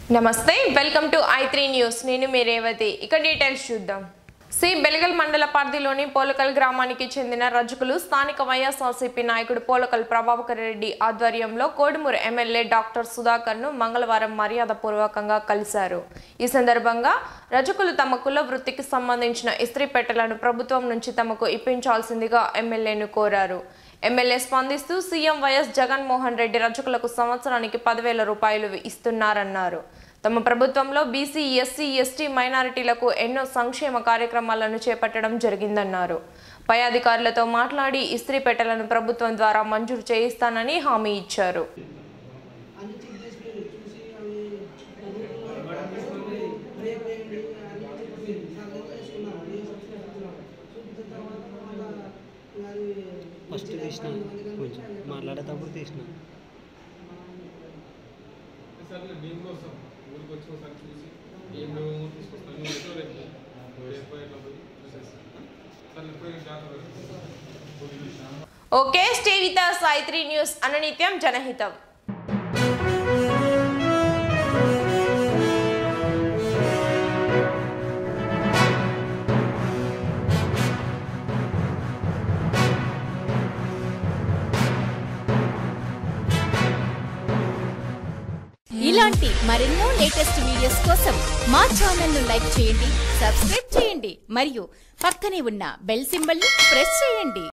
నమస్తే welcome to I three news నేను మీ రేవతి ఇక డీటెయిల్స్ చూద్దాం సి బెలగల్ మండల పరిధిలోని పోలకల్ గ్రామానికి చెందిన రజకులు స్థానిక వైఎస్ఆర్సీపీ నాయకుడు పోలకల్ ప్రభాకర్ రెడ్డి ఆధ్వర్యంలో కోడుమూరు ఎమ్మెల్యే డాక్టర్ సుధాకర్ ను మంగళవారం మర్యాదపూర్వకంగా కలిశారు ఈ సందర్భంగా రజకులు తమ కుల వృత్తికి సంబంధించిన ఇస్త్రీ పెట్టెలను ప్రభుత్వం నుంచి తమకు ఇప్పించాల్సిందిగా ఎమ్మెల్యేను కోరారు ఎమ్మెల్యే స్పందిస్తూ సీఎం వైఎస్ జగన్మోహన్ రెడ్డి రజకులకు సంవత్సరానికి పదివేల రూపాయలు ఇస్తున్నారన్నారు తమ ప్రభుత్వంలో బీసీ ఎస్సీ ఎస్టీ మైనారిటీలకు ఎన్నో సంక్షేమ కార్యక్రమాలను చేపట్టడం జరిగిందన్నారు పై అధికారులతో మాట్లాడి ఇస్త్రీ పెట్టెలను ప్రభుత్వం ద్వారా మంజూరు చేయిస్తానని హామీ ఇచ్చారు అన్ని చెక్ చేసి మీరు చూసి అవి రేపు వేయండి అన్ని చెప్పి సర్వే వేసుకున్నాం ఏ సబ్సిడీ ఇస్తున్నాం చూపిన తర్వాత మళ్ళా అది ఫస్ట్ తీసిన కొంచెం మాట్లాడేటప్పుడు తీసిన సార్ మేము కూడా వస్తాం ఊరికి వచ్చి ఒకసారి చూసి ఏం మేము తీసుకొస్తాం నేను ఎటో రేపు రేపు ఎట్లా పోయి చూసేస్తాం సార్ ఎప్పుడైనా జాతర okay stay with Sai three news అననిత్యం జనహితం ఇలాంటి మరెన్నో లేటెస్ట్ వీడియోస్ కోసం మా ఛానల్ ను లైక్ చేయండి సబ్స్క్రైబ్ చేయండి మరియు పక్కనే ఉన్న బెల్ సింబల్ ని ప్రెస్ చేయండి